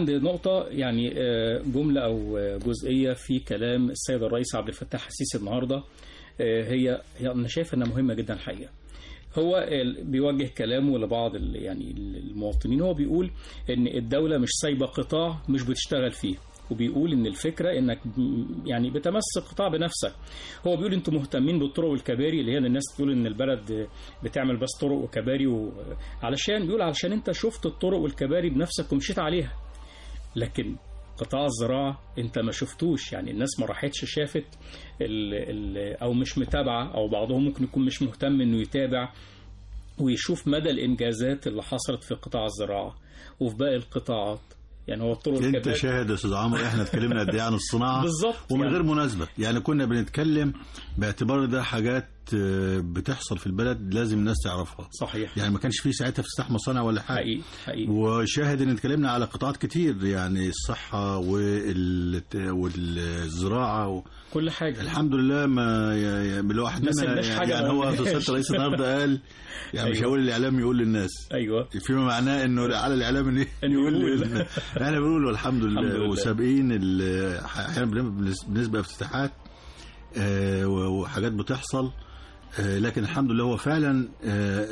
عند نقطة يعني آه، جملة أو آه، جزئية في كلام السيد الرئيس عبد الفتاح السيسي النهاردة آه، هي هي أنا شايف إنها مهمة جدا الحقيقة هو ال- بيوجه كلامه لبعض ال- يعني المواطنين هو بيقول ان الدولة مش سايبة قطاع مش بتشتغل فيه وبيقول ان الفكره انك م- يعني بتمسك قطاع بنفسك هو بيقول انتوا مهتمين بالطرق والكباري اللي هي إن الناس تقول ان البلد بتعمل بس طرق وكباري و... علشان بيقول علشان انت شفت الطرق والكباري بنفسك ومشيت عليها لكن قطاع الزراعة انت ما شفتوش يعني الناس ما راحتش شافت ال ال او مش متابعة او بعضهم ممكن يكون مش مهتم انه يتابع ويشوف مدى الانجازات اللي حصلت في قطاع الزراعة وفي باقي القطاعات يعني هو الطرق انت والكباري شاهد يا استاذ عمرو احنا اتكلمنا قد ايه عن الصناعه بالظبط ومن يعني غير مناسبه يعني كنا بنتكلم باعتبار ده حاجات آه، بتحصل في البلد لازم الناس تعرفها صحيح يعني ما كانش فيه ساعتها افتتاح مصانع ولا حاجه حقيقي حقيقي وشاهد ان اتكلمنا على قطاعات كتير يعني الصحه وال- والزراعه و... كل حاجة الحمد لله ما ي- ي- لوحدنا ما سيبناش يعني, حاجة يعني ما هو قلناش. سياده الرئيس النهارده قال يعني مش أيوة. هقول الاعلام يقول للناس ايوه فيما معناه انه على الاعلام ان أن يقول يقول. لل- احنا بنقول والحمد الحمد لله لله. وسابقين ال- احيانا بنبقى بالنسبه لافتتاحات آه، و- وحاجات بتحصل آه، لكن الحمد لله هو فعلا آه،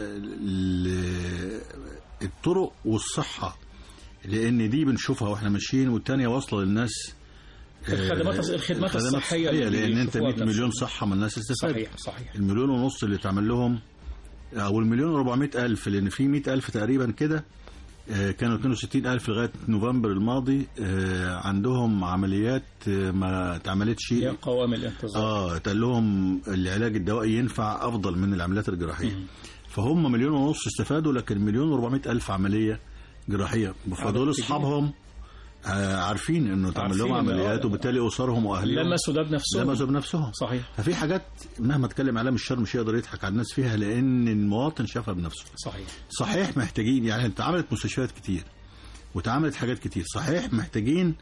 ال- الطرق والصحه لان دي بنشوفها واحنا ماشيين والتانيه واصله للناس آه، الخدمات الخدمات الصحية اللي لان انت بيشوفوها 100 مليون بنفسهم. صحه ما الناس استفادت صحيح صحيح المليون ونص اللي اتعمل لهم او المليون و400 الف لان في 100 الف تقريبا كده آه، كانوا 62 الف لغايه نوفمبر الماضي آه، عندهم عمليات آه، ما اتعملتش هي قوام الانتظار اه اتقال لهم العلاج الدوائي ينفع افضل من العمليات الجراحيه مم. فهم مليون ونص استفادوا لكن مليون و400 الف عمليه جراحيه فدول عدد كبير. اصحابهم آه، عارفين انه تعمل لهم عارفين إن- عمليات آه. وبالتالي اسرهم واهلهم لمسوا ده بنفسهم لمسوا بنفسهم صحيح ففي حاجات مهما اتكلم عليها مش مش هيقدر يضحك على الناس فيها لان المواطن شافها بنفسه صحيح صحيح محتاجين يعني اتعملت مستشفيات كتير واتعملت حاجات كتير صحيح محتاجين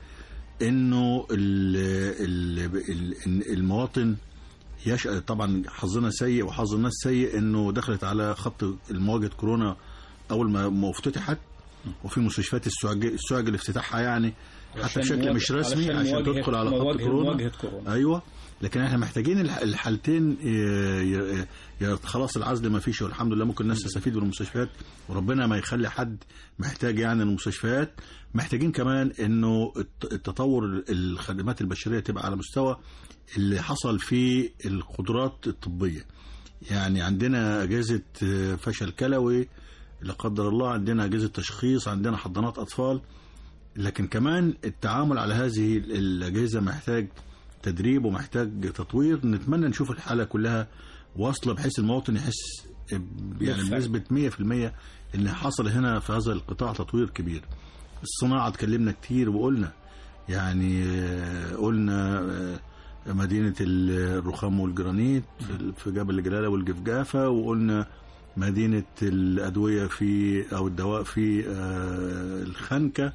انه ال ال ال المواطن يشأ طبعا حظنا سيء وحظ الناس سيء انه دخلت على خط مواجهه كورونا اول ما ما افتتحت وفي مستشفيات استعجل استعجل افتتاحها يعني حتى علشان بشكل مواجهة- مش رسمي علشان عشان مواجهة- تدخل على خط مواجهة- كورونا مواجهة كورونا ايوه لكن احنا محتاجين الح- الحالتين ي- ي- ي- خلاص العزل ما فيش والحمد لله ممكن الناس تستفيد من المستشفيات وربنا ما يخلي حد محتاج يعني المستشفيات محتاجين كمان انه الت- التطور الخدمات البشريه تبقى على مستوى اللي حصل في القدرات الطبيه يعني عندنا اجهزه آه، فشل كلوي لا قدر الله عندنا اجهزه تشخيص عندنا حضانات اطفال لكن كمان التعامل على هذه الاجهزه محتاج تدريب ومحتاج تطوير نتمنى نشوف الحاله كلها واصله بحيث المواطن يحس يعني بالفعل. بنسبه 100% ان حصل هنا في هذا القطاع تطوير كبير الصناعه اتكلمنا كتير وقلنا يعني آه، قلنا آه، مدينه الرخام والجرانيت في- في جبل الجلاله والجفجافه وقلنا مدينه الادويه في او الدواء في آه، الخنكه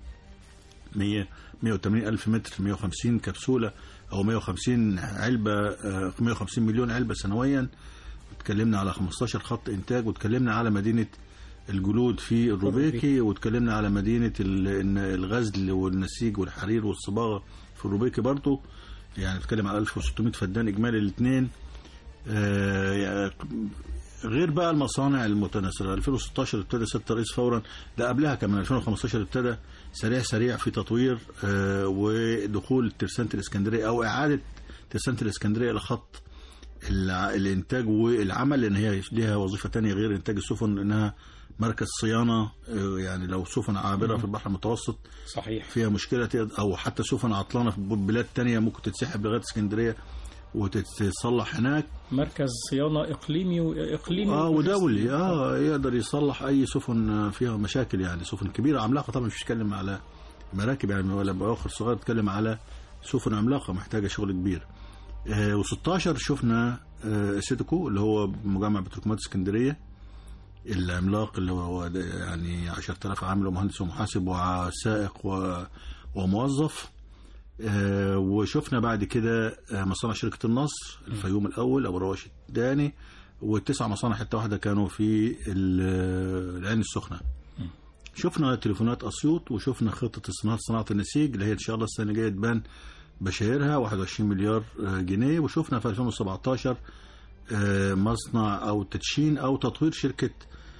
100 180 ألف متر 150 كبسولة أو 150 علبة آه، 150 مليون علبة سنويا اتكلمنا على 15 خط إنتاج واتكلمنا على مدينة الجلود في الروبيكي واتكلمنا على مدينة ال- إن الغزل والنسيج والحرير والصباغة في الروبيكي برضو يعني اتكلم على 1600 فدان إجمالي الاثنين آه، يعني غير بقى المصانع المتناثرة 2016 ابتدى سيادة الرئيس فورا لا قبلها كمان 2015 ابتدى سريع سريع في تطوير آه، ودخول ترسانة الإسكندرية أو إعادة ترسانة الإسكندرية إلى خط الع- الإنتاج والعمل لأن هي ليها وظيفة تانية غير إنتاج السفن إنها مركز صيانة آه، يعني لو سفن عابرة في البحر المتوسط صحيح فيها مشكلة تقد- أو حتى سفن عطلانة في بلاد تانية ممكن تتسحب لغاية اسكندرية وتتصلح هناك مركز صيانة إقليمي وإقليمي اه ودولي اه يقدر يصلح اي سفن فيها مشاكل يعني سفن كبيره عملاقه طبعا مش بتكلم على مراكب يعني ولا باخر صغير بتكلم على سفن عملاقه محتاجه شغل كبير آه و16 شفنا آه سيتكو اللي هو مجمع بتروكمات اسكندريه العملاق اللي هو ده يعني 10000 عامل ومهندس ومحاسب وسائق و- وموظف آه، وشفنا بعد كده آه، مصانع شركة النصر الفيوم الأول أو الرواشد الثاني والتسع مصانع حتى واحدة كانوا في ال- العين السخنة شفنا تليفونات اسيوط وشفنا خطه استثمار صناعه النسيج اللي هي ان شاء الله السنه الجايه تبان بشايرها 21 مليار آه، جنيه وشفنا في 2017 آه، مصنع او تدشين او تطوير شركه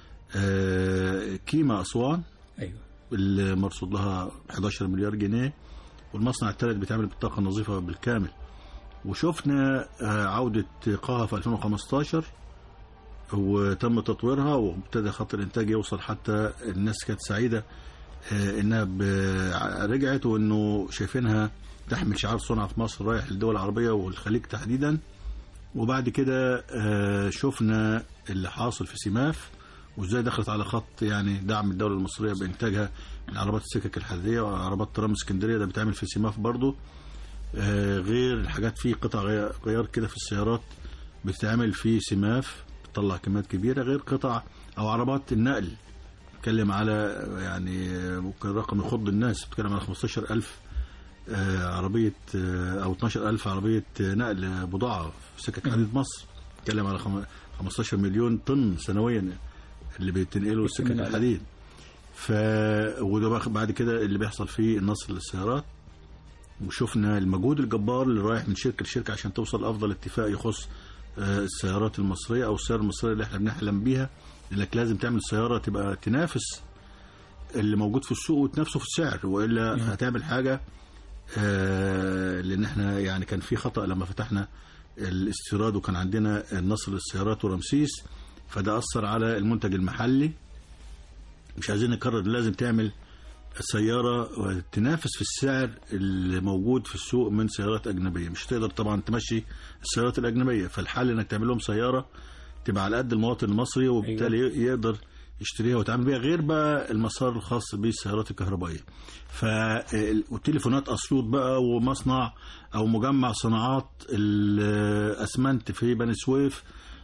آه، كيما اسوان ايوه اللي مرصود لها 11 مليار جنيه والمصنع الثالث بيتعمل بالطاقه النظيفه بالكامل وشفنا آه، عوده قاها في 2015 وتم تطويرها وابتدى خط الانتاج يوصل حتى الناس كانت سعيده آه، انها ب- رجعت وانه شايفينها تحمل شعار صنع في مصر رايح للدول العربيه والخليج تحديدا وبعد كده آه، شفنا اللي حاصل في سماف وازاي دخلت على خط يعني دعم الدوله المصريه بانتاجها من عربات السكك الحديديه وعربات ترام اسكندريه ده بيتعمل في سماف برضه آه، غير الحاجات في قطع غيار- غيار كده في السيارات بتتعمل في سماف بتطلع كميات كبيره غير قطع او عربات النقل بتكلم على يعني آه، ممكن رقم يخض الناس بتكلم على 15000 آه، عربيه آه، او 12000 عربيه آه، نقل بضاعه في سكك حديد مصر بتكلم على خم- 15 مليون طن سنويا اللي بتنقله السكك من الحديد ف وده بقى بعد كده اللي بيحصل في النصر للسيارات وشفنا المجهود الجبار اللي رايح من شركه لشركه عشان توصل لافضل اتفاق يخص آه، السيارات المصريه او السياره المصريه اللي احنا بنحلم بيها انك لازم تعمل سياره تبقى تنافس اللي موجود في السوق وتنافسه في السعر والا هتعمل حاجه آه، لان احنا يعني كان في خطا لما فتحنا الاستيراد وكان عندنا النصر للسيارات ورمسيس فده اثر على المنتج المحلي مش عايزين نكرر لازم تعمل سيارة تنافس في السعر اللي موجود في السوق من سيارات أجنبية مش تقدر طبعا تمشي السيارات الأجنبية فالحل إنك تعمل لهم سيارة تبقى على قد المواطن المصري وبالتالي أيوة. يقدر يشتريها ويتعامل بيها غير بقى المسار الخاص بالسيارات الكهربائية ف والتليفونات أسيوط بقى ومصنع أو مجمع صناعات الأسمنت في بني سويف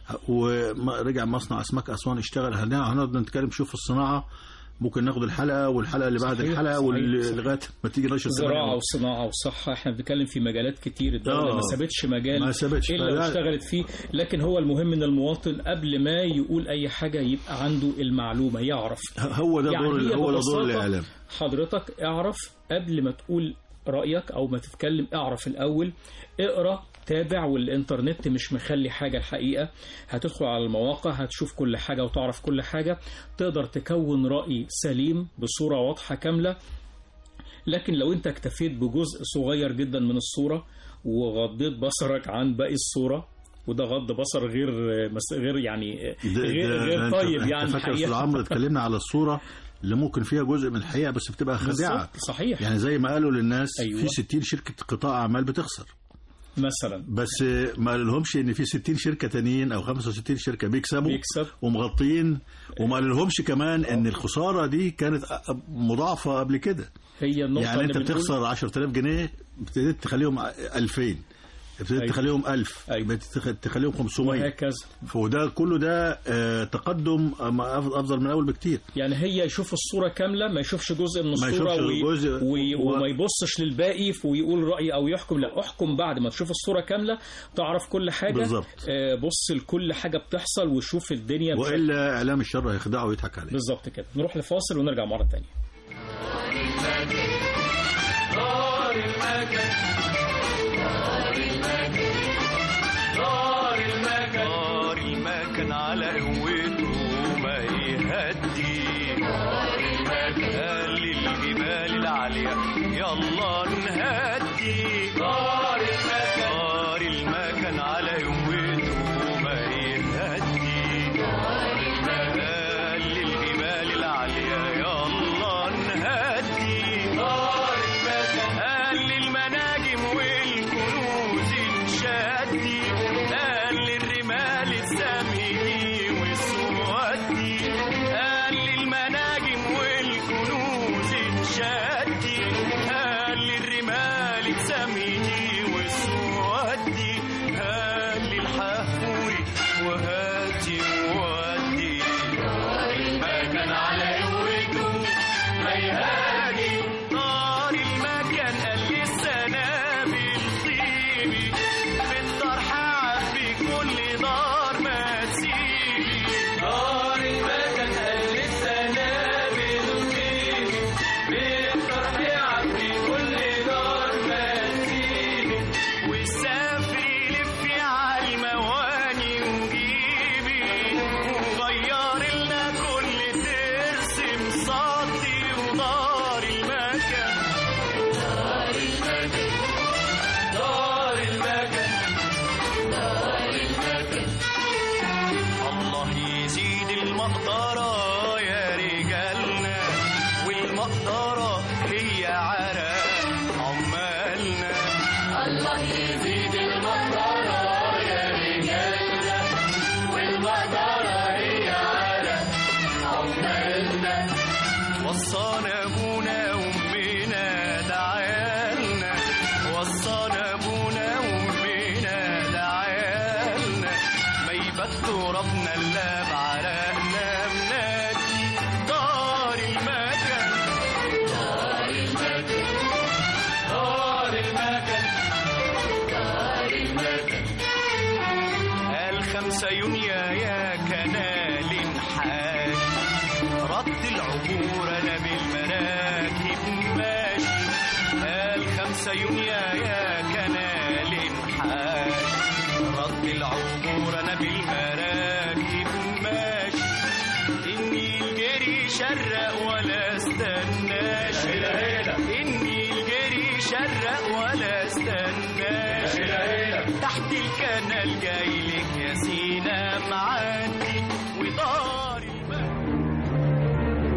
ورجع مصنع أسماك أسوان اشتغل هنقعد نتكلم شوف الصناعة ممكن ناخد الحلقه والحلقه اللي بعد صحيح، الحلقه صحيح، وال- صحيح. لغايه ما تيجي نشر زراعة وصناعة وصحة احنا بنتكلم في مجالات كتير الدولة آه. ما سابتش مجال ما سابتش. إلا فلا- واشتغلت فيه لكن هو المهم ان المواطن قبل ما يقول اي حاجة يبقى عنده المعلومة يعرف هو ده يعني دور هي هو ده ببساطة دور الاعلام حضرتك اعرف قبل ما تقول رأيك أو ما تتكلم اعرف الأول اقرأ تابع والإنترنت مش مخلي حاجة الحقيقة هتدخل على المواقع هتشوف كل حاجة وتعرف كل حاجة تقدر تكون رأي سليم بصورة واضحة كاملة لكن لو انت اكتفيت بجزء صغير جدا من الصورة وغضيت بصرك عن باقي الصورة وده غض بصر غير مس- غير يعني ده- غير, ده- غير أنت- طيب أنت يعني فاكر استاذ الحقيقة عمرو اتكلمنا على الصوره اللي ممكن فيها جزء من الحقيقه بس بتبقى خادعه بالظبط، صحيح يعني زي ما قالوا للناس أيوة. في 60 شركه قطاع اعمال بتخسر مثلا بس ما قالولهمش ان في 60 شركه تانيين او 65 شركه بيكسبوا بيكسب ومغطيين وما قالولهمش كمان ان الخساره دي كانت مضاعفه قبل كده هي النقطة يعني انت اللي بنقول- بتخسر 10000 جنيه ابتديت تخليهم 2000 ابتديت أيوة. تخليهم 1000 أيوة. ابتديت تخ- تخليهم 500 وهكذا وده كله ده آه، تقدم آه، افضل من الاول بكتير يعني هي يشوف الصورة كاملة ما يشوفش جزء من ما الصورة يشوفش وي... جزء وي... و- وما يبصش للباقي ويقول رأي أو يحكم لا احكم بعد ما تشوف الصورة كاملة تعرف كل حاجة بالظبط. آه، بص لكل حاجة بتحصل وشوف الدنيا بشكل- والا اعلام الشر هيخدعه ويضحك عليه بالظبط كده نروح لفاصل ونرجع مرة تانية نار المكن على قوته ما يهدي قال الجبال العالية يلا نهدي نار المكن نار المكن على قوته ما يهدي قال الجبال العالية يلا نهدي نار المكن قال المناجم والكنوز نشدي قال الرمال السميني والسودي قال المناجم والكنوز نشدي قال الرمال السميني والسودي ضربنا اللاب عرقنا بنادي دار المكان دار المكان دار المكان دار المكان الخمسة يونيو يا كنال حاج رد العبور انا بالمراكب ماشي الخمسة يونيو يا كنال حاج رد العبور انا بالمراكب ماشي النيل جري شرق ولا استناش النيل جري شرق ولا استناش تحت الكنال جاي لك يا سينا معدي ودار المجد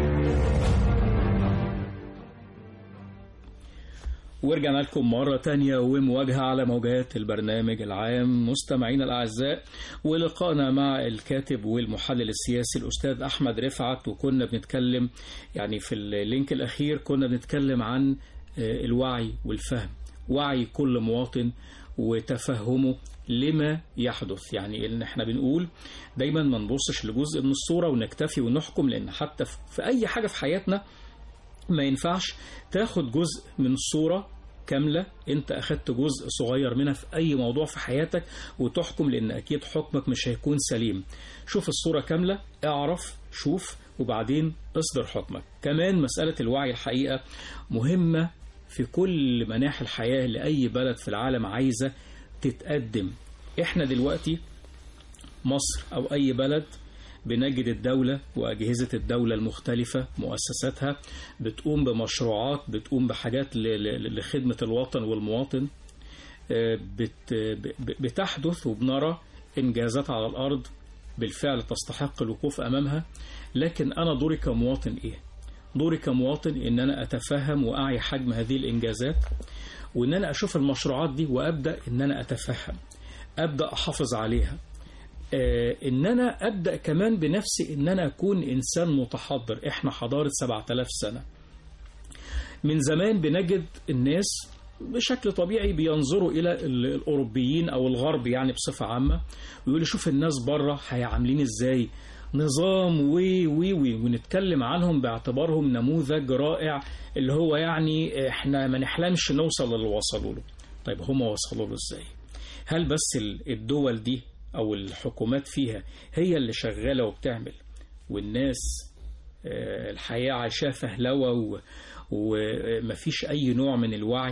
ورجعنا لكم مرة تانية ومواجهة على موجات البرنامج العام مستمعينا الأعزاء ولقائنا مع الكاتب والمحلل السياسي الأستاذ أحمد رفعت وكنا بنتكلم يعني في اللينك الأخير كنا بنتكلم عن آه، الوعي والفهم وعي كل مواطن وتفهمه لما يحدث يعني ان احنا بنقول دايما ما نبصش لجزء من الصورة ونكتفي ونحكم لان حتى في اي حاجة في حياتنا ما ينفعش تاخد جزء من الصورة كاملة انت اخدت جزء صغير منها في اي موضوع في حياتك وتحكم لان اكيد حكمك مش هيكون سليم شوف الصورة كاملة اعرف شوف وبعدين اصدر حكمك كمان مسألة الوعي الحقيقة مهمة في كل مناحي الحياة لأي بلد في العالم عايزة تتقدم احنا دلوقتي مصر أو أي بلد بنجد الدولة وأجهزة الدولة المختلفة مؤسساتها بتقوم بمشروعات بتقوم بحاجات ل- ل- لخدمة الوطن والمواطن آه، بت- ب- بتحدث وبنرى إنجازات على الأرض بالفعل تستحق الوقوف أمامها لكن أنا دوري كمواطن إيه؟ دوري كمواطن إن أنا أتفهم وأعي حجم هذه الإنجازات وإن أنا أشوف المشروعات دي وأبدأ إن أنا أتفهم أبدأ أحافظ عليها آه، ان انا ابدا كمان بنفسي ان انا اكون انسان متحضر احنا حضاره 7000 سنه من زمان بنجد الناس بشكل طبيعي بينظروا الى ال- الاوروبيين او الغرب يعني بصفه عامه ويقولوا شوف الناس بره هيعاملين ازاي نظام وي وي وي ونتكلم عنهم باعتبارهم نموذج رائع اللي هو يعني احنا ما نحلمش نوصل للي وصلوا له طيب هم وصلوا له ازاي هل بس ال- الدول دي او الحكومات فيها هي اللي شغاله وبتعمل والناس آه، الحياه عايشاها فهلوه و- ومفيش اي نوع من الوعي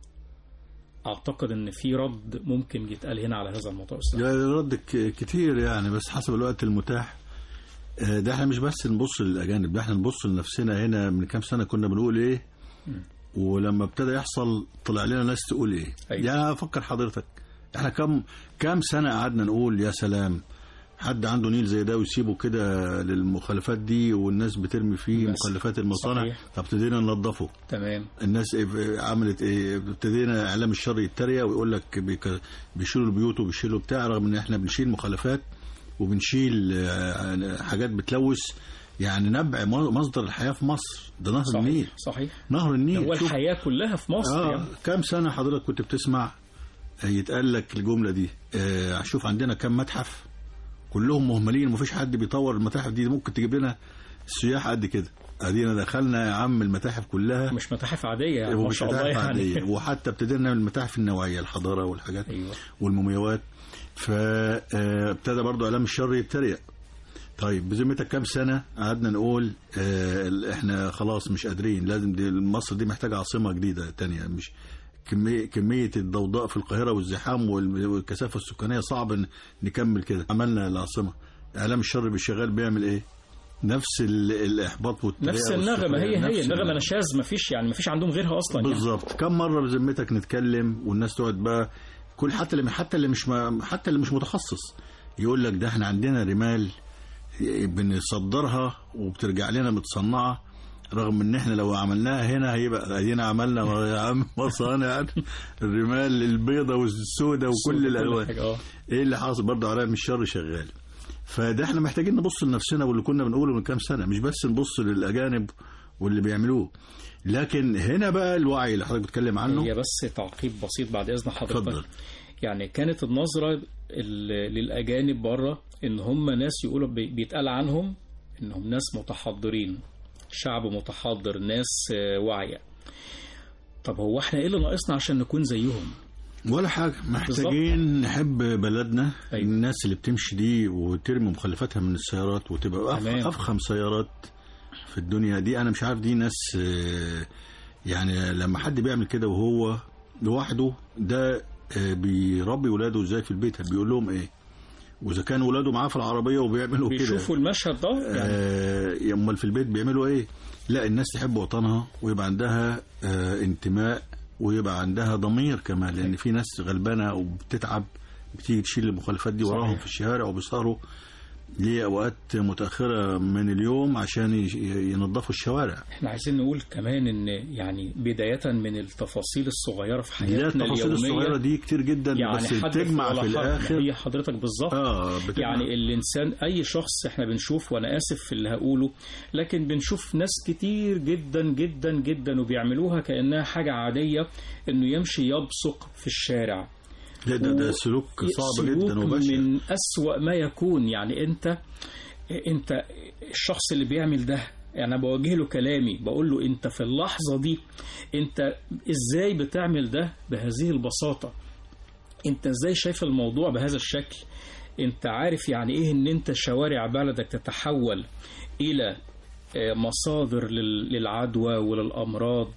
اعتقد ان في رد ممكن يتقال هنا على هذا الموضوع أستاذ. يعني رد ك- كتير يعني بس حسب الوقت المتاح آه، ده احنا مش بس نبص للاجانب ده احنا نبص لنفسنا هنا من كام سنه كنا بنقول ايه ولما ابتدى يحصل طلع لنا ناس تقول ايه أيوة. يعني افكر حضرتك احنا كم كام سنه قعدنا نقول يا سلام حد عنده نيل زي ده ويسيبه كده للمخلفات دي والناس بترمي فيه بس. مخلفات المصانع صحيح. فابتدينا ننظفه تمام الناس إيه- عملت ايه ابتدينا اعلام الشر يتريق ويقول لك بيك- بيشيلوا البيوت وبيشيلوا بتاع رغم ان احنا بنشيل مخلفات وبنشيل آه، حاجات بتلوث يعني نبع مصدر الحياه في مصر ده نهر النيل صحيح صحيح نهر النيل هو شوف- الحياه كلها في مصر اه يعني. كام سنه حضرتك كنت بتسمع آه، يتقال لك الجمله دي آه شوف عندنا كام متحف كلهم مهملين ومفيش حد بيطور المتاحف دي ممكن تجيب لنا السياح قد كده ادينا دخلنا يا عم المتاحف كلها مش متاحف عاديه يعني ما ومش شاء الله متاحف يعني عادية وحتى ابتدينا نعمل المتاحف النوعية الحضارة والحاجات ايوه والمومياوات فابتدى برضو اعلام الشر يتريق طيب بذمتك كام سنة قعدنا نقول آه، ال- احنا خلاص مش قادرين لازم دي مصر دي محتاجة عاصمة جديدة تانية مش كمية, كمية الضوضاء في القاهرة والزحام وال- والكثافة السكانية صعب ن- نكمل كده عملنا العاصمة اعلام الشر بالشغال بيعمل ايه نفس ال- الاحباط والتريقة نفس النغمه هي والسخرية، هي نفس النغمه نشاز ما فيش يعني ما فيش عندهم غيرها اصلا يعني. بالظبط كم مره بذمتك نتكلم والناس تقعد بقى كل حتى اللي حتى اللي مش ما حتى اللي مش متخصص يقول لك ده احنا عندنا رمال بنصدرها وبترجع لنا متصنعه رغم ان احنا لو عملناها هنا هيبقى ادينا عملنا يا عم مصانع الرمال البيضة والسوداء وكل الالوان حاجة، اه ايه اللي حاصل برضه عليها مش شر شغال فده احنا محتاجين نبص لنفسنا واللي كنا بنقوله من كام سنه مش بس نبص للاجانب واللي بيعملوه لكن هنا بقى الوعي اللي حضرتك بتتكلم عنه هي بس تعقيب بسيط بعد اذن حضرتك اتفضل يعني كانت النظرة ال- للأجانب بره إن هم ناس يقولوا بي- بيتقال عنهم إنهم ناس متحضرين شعب متحضر ناس آه، واعية طب هو احنا ايه اللي ناقصنا عشان نكون زيهم ولا حاجة محتاجين نحب بلدنا أيوة. الناس اللي بتمشي دي وترمي مخلفاتها من السيارات وتبقى تمام. أف- أفخم سيارات في الدنيا دي أنا مش عارف دي ناس آه، يعني لما حد بيعمل كده وهو لوحده ده آه، بيربي ولاده ازاي في البيت بيقول لهم ايه واذا كان ولاده معاه في العربيه وبيعملوا كده بيشوفوا المشهد ده يعني آه، امال في البيت بيعملوا ايه لا الناس تحب وطنها ويبقى عندها آه، انتماء ويبقى عندها ضمير كمان لان في ناس غلبانه وبتتعب بتيجي تشيل المخالفات دي وراهم صحيح. في الشوارع وبيسهروا لأوقات متأخرة من اليوم عشان يش- ينظفوا الشوارع احنا عايزين نقول كمان ان يعني بداية من التفاصيل الصغيرة في لا حياتنا التفاصيل الصغيرة اليومية دي كتير جدا يعني بس حدث بتجمع ولا في حرج. الآخر هي حضرتك بالظبط اه بتجمع يعني الانسان اي شخص احنا بنشوف وانا اسف في اللي هقوله لكن بنشوف ناس كتير جدا جدا جدا وبيعملوها كانها حاجه عاديه انه يمشي يبصق في الشارع لا ده ده و- سلوك صعب سلوك جدا وبشع من أسوأ ما يكون يعني انت انت الشخص اللي بيعمل ده يعني أنا بوجه له كلامي بقول له انت في اللحظه دي انت ازاي بتعمل ده بهذه البساطه انت ازاي شايف الموضوع بهذا الشكل انت عارف يعني ايه ان انت شوارع بلدك تتحول الى آه، مصادر لل- للعدوى وللامراض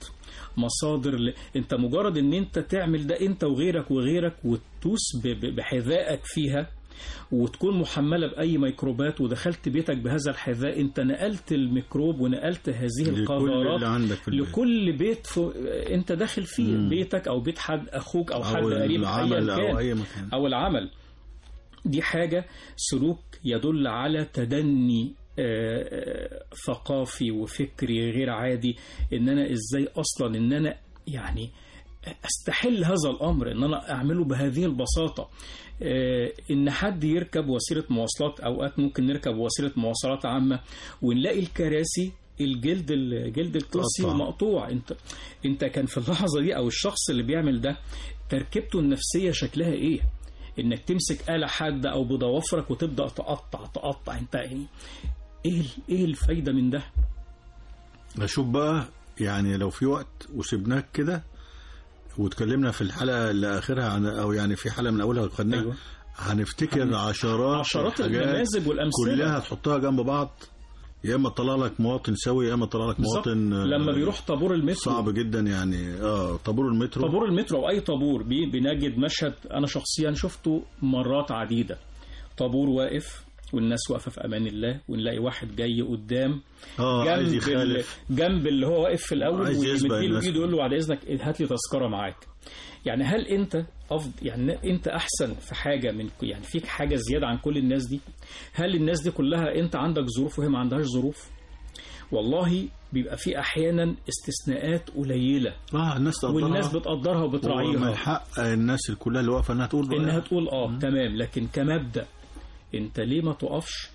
مصادر ل... انت مجرد ان انت تعمل ده انت وغيرك وغيرك وتدوس ب... ب- بحذائك فيها وتكون محملة بأي ميكروبات ودخلت بيتك بهذا الحذاء انت نقلت الميكروب ونقلت هذه لكل القذارات اللي عندك في البيت لكل بيت ف... انت داخل فيه مم. بيتك او بيت حد اخوك او حد أو قريب العمل أيا أو كان. أي مكان أو العمل دي حاجة سلوك يدل على تدني آه، آه، ثقافي وفكري غير عادي ان انا ازاي اصلا ان انا يعني استحل هذا الامر ان انا اعمله بهذه البساطه آه، ان حد يركب وسيله مواصلات اوقات ممكن نركب وسيله مواصلات عامه ونلاقي الكراسي الجلد الجلد الكرسي مقطع. مقطوع انت انت كان في اللحظه دي او الشخص اللي بيعمل ده تركيبته النفسيه شكلها ايه انك تمسك آلة حادة او بضوافرك وتبدأ تقطع تقطع انت يعني ايه ال- ايه الفايدة من ده اشوف بقى يعني لو في وقت وسبناك كده واتكلمنا في الحلقه اللي اخرها عن او يعني في حلقه من اولها خدناها أيوة. هنفتكر هن- عشرات عشرات الحاجات النماذج والامثله كلها تحطها جنب بعض يا اما تطلع لك مواطن سوي يا اما تطلع لك بالظبط. مواطن آه، لما بيروح طابور المترو صعب جدا يعني اه طابور المترو طابور المترو او اي طابور بي- بنجد مشهد انا شخصيا شفته مرات عديده طابور واقف والناس واقفه في امان الله ونلاقي واحد جاي قدام اه عايز جنب ال- يخالف جنب اللي هو واقف في الاول عايز يسبق ويمد له الناس. ايده يقول له بعد اذنك هات لي تذكره معاك يعني هل انت افضل يعني انت احسن في حاجه من يعني فيك حاجه زياده عن كل الناس دي هل الناس دي كلها انت عندك ظروف وهي ما عندهاش ظروف والله بيبقى في احيانا استثناءات قليله اه الناس تقدرها والناس بتقدرها ومن وبتراعيها حق الناس كلها اللي واقفه انها تقول انها رأيها. تقول اه تمام لكن كمبدا انت ليه ما تقفش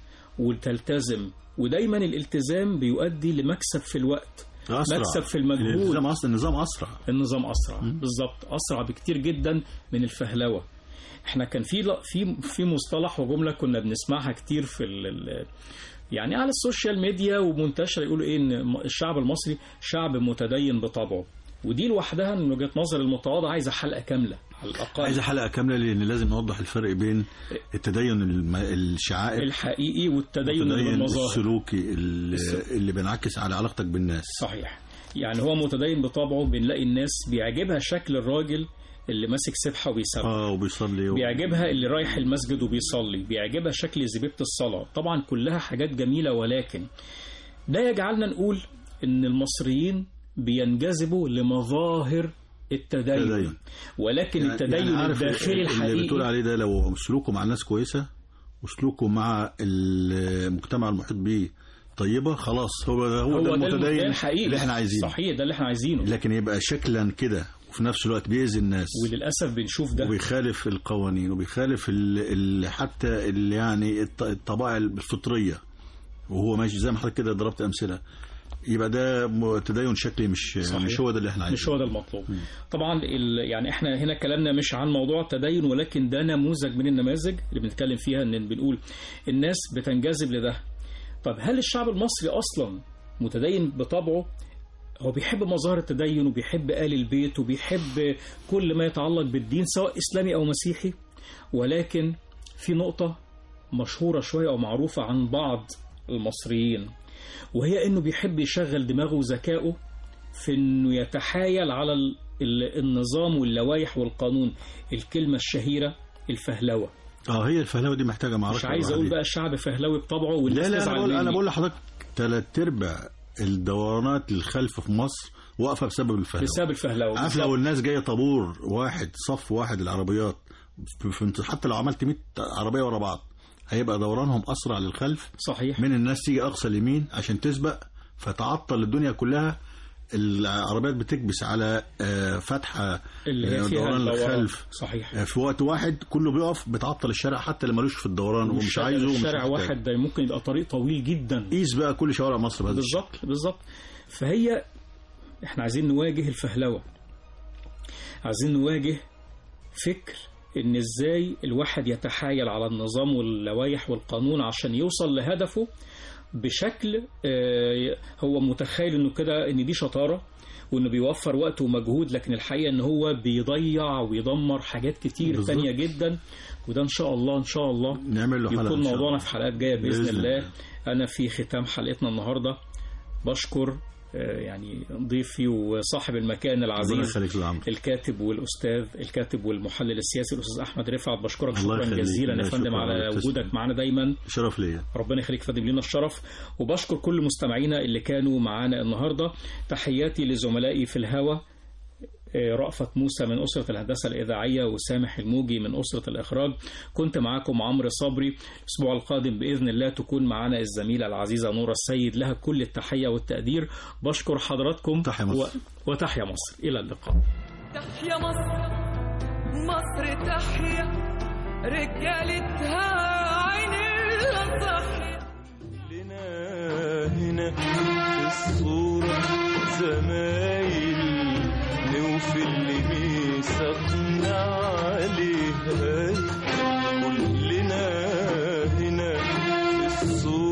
وتلتزم ودايما الالتزام بيؤدي لمكسب في الوقت اسرع مكسب في المجهود. النظام اصلا النظام اسرع النظام اسرع بالظبط اسرع بكتير جدا من الفهلوه احنا كان في لا- في في مصطلح وجمله كنا بنسمعها كتير في ال ال- يعني على السوشيال ميديا ومنتشر يقولوا ايه ان الشعب المصري شعب متدين بطبعه ودي لوحدها من وجهه نظر المتواضع عايزه حلقه كامله على الاقل عايزه حلقه كامله لان لازم نوضح الفرق بين التدين الم- الشعائر الحقيقي والتدين والتدين بالمظاهر السلوكي اللي, الس- اللي بينعكس على علاقتك بالناس صحيح يعني هو متدين بطبعه بنلاقي الناس بيعجبها شكل الراجل اللي ماسك سبحه وبيسبح اه وبيصلي و... بيعجبها اللي رايح المسجد وبيصلي بيعجبها شكل زبيبة الصلاة طبعا كلها حاجات جميلة ولكن ده يجعلنا نقول ان المصريين بينجذبوا لمظاهر التدين التدين. ولكن يعني- التدين يعني عارف الداخلي اللي بتقول الحقيقي عليه ده لو سلوكه مع الناس كويسه وسلوكه مع المجتمع المحيط بيه طيبه خلاص هو ده هو, هو ده ده المتدين الحقيقي اللي احنا عايزينه صحيح ده اللي احنا عايزينه لكن يبقى شكلا كده وفي نفس الوقت بيأذي الناس وللأسف بنشوف ده وبيخالف القوانين وبيخالف ال ال حتى ال يعني الط- الطبائع الفطريه وهو ماشي زي ما حضرتك كده ضربت امثله يبقى ده م- تدين شكلي مش صحيح. مش هو ده اللي احنا عايزينه مش هو ده المطلوب طبعا ال... يعني احنا هنا كلامنا مش عن موضوع التدين ولكن ده نموذج من النماذج اللي بنتكلم فيها ان بنقول الناس بتنجذب لده طب هل الشعب المصري اصلا متدين بطبعه هو بيحب مظاهر التدين وبيحب آل البيت وبيحب كل ما يتعلق بالدين سواء إسلامي أو مسيحي ولكن في نقطة مشهورة شوية أو معروفة عن بعض المصريين وهي إنه بيحب يشغل دماغه وذكائه في إنه يتحايل على ال- ال- النظام واللوائح والقانون الكلمة الشهيرة الفهلوة اه هي الفهلوه دي محتاجه معركه مش عايز أقول لوحدها. بقى الشعب فهلوي بطبعه لا والناس لا انا تزعل بقول انا مني. بقول لحضرتك ثلاث ارباع الدورانات الخلف في مصر واقفه بسبب الفهلوه بسبب الفهلوة عارف لو الناس جايه طابور واحد صف واحد العربيات في في- حتى لو عملت 100 عربيه ورا بعض هيبقى دورانهم اسرع للخلف صحيح من الناس تيجي اقصى اليمين عشان تسبق فتعطل الدنيا كلها العربيات بتكبس على آه، فتحه اللي هي آه، فيها دوران الدوران. الخلف صحيح آه، في وقت واحد كله بيقف بتعطل الشارع حتى اللي ملوش في الدوران ومش والشارع- عايزه ومش الشارع محتاج. واحد ده ممكن يبقى طريق طويل جدا قيس بقى كل شوارع مصر بهذا الشكل بالظبط بالظبط فهي احنا عايزين نواجه الفهلوه عايزين نواجه فكر ان ازاي الواحد يتحايل على النظام واللوائح والقانون عشان يوصل لهدفه بشكل آه، هو متخيل انه كده ان دي شطاره وانه بيوفر وقت ومجهود لكن الحقيقه ان هو بيضيع ويدمر حاجات كتير بالظبط. تانية جدا وده ان شاء الله ان شاء الله نعمل له حلقه يكون إن شاء موضوعنا الله. في حلقات جايه باذن, بإذن الله. الله. انا في ختام حلقتنا النهارده بشكر آه، يعني ضيفي وصاحب المكان ربنا العزيز يخليك للعمر الكاتب والاستاذ الكاتب والمحلل السياسي الاستاذ احمد رفعت بشكرك الله شكرا يخليك. جزيلا يا لا، فندم شكرا على لك. تسلم. وجودك معنا دايما شرف ليا ربنا يخليك يا فندم لنا الشرف وبشكر كل مستمعينا اللي كانوا معانا النهارده تحياتي لزملائي في الهوا آه، رأفت موسى من أسرة الهندسة الإذاعية وسامح الموجي من أسرة الإخراج كنت معاكم عمرو صبري الأسبوع القادم بإذن الله تكون معنا الزميلة العزيزة نورة السيد لها كل التحية والتقدير بشكر حضراتكم تحيا مصر. و... وتحيا مصر إلى اللقاء تحيا مصر مصر تحيا رجالتها عين الصحيا لنا هنا في الصورة زمايل نوفي اللي ميثاقنا عليها كلنا هنا في الصورة